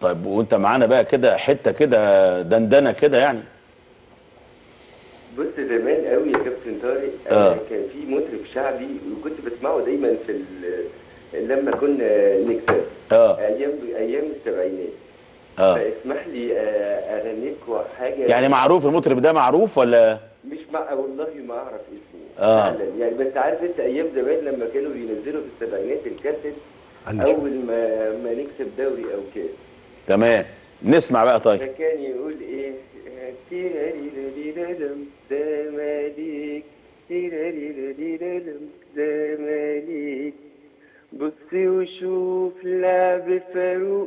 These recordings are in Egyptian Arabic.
طيب وانت معانا بقى كده حته كده دندنه كده يعني بص زمان قوي يا كابتن طارق آه. آه. كان في مطرب شعبي وكنت بسمعه دايما في ال- لما كنا نكسب اه ايام ايام السبعينات اه فاسمح لي آه، اغنيك حاجه يعني معروف المطرب ده معروف ولا مش مع والله ما اعرف اسمه آه. فعلا يعني بس عارف انت ايام زمان لما كانوا بينزلوا في السبعينات الكاسيت هنشوف. اول ما ما نكسب دوري او كاس تمام نسمع بقى طيب فكان يقول ايه تيراريراريرارم زمالك تيراريراريرارم زمالك بص وشوف لعب فاروق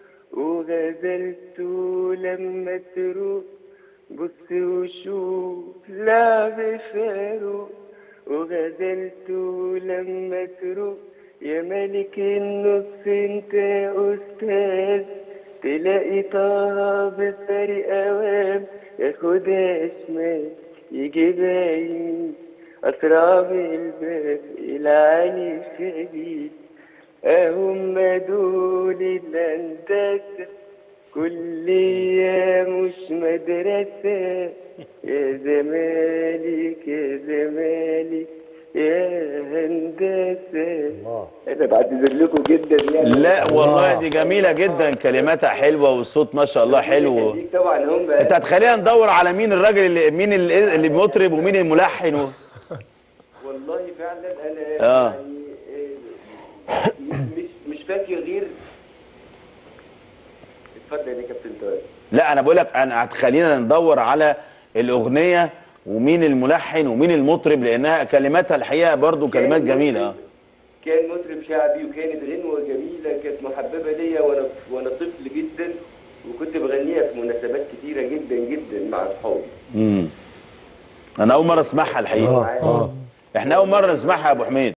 وغزلته لما تروق بص وشوف لعب فاروق وغزلته لما تروق يا ملك النص انت يا استاذ تلاقي طه بفرق اوام ياخدها شمال يجيبها يمين اسرع بالباب العالي شديد اهم دول الهندسه كلية مش مدرسة يا زمالك يا زمالك يا هندسة الله أنا بعتذر لكم جدا يعني لا والله دي جميله جدا كلماتها حلوه والصوت ما شاء الله حلو يخليك طبعا هم انت هتخلينا ندور على مين الراجل اللي مين اللي, اللي بيطرب ومين الملحن و... والله فعلا أنا آه. يعني آه، مش مش فاكر غير اتفضل يا كابتن طارق لا انا بقول لك انا هتخلينا ندور على الاغنيه ومين الملحن ومين المطرب لانها كلماتها الحقيقه برضو كلمات كان جميله مطرب- كان مطرب شعبي وكانت غنوة جميلة كانت محببة ليا وانا وانا طفل جدا وكنت بغنيها في مناسبات كتيرة جدا جدا مع اصحابي امم انا اول مره اسمعها الحقيقه اه اه احنا اول مره نسمعها يا ابو حميد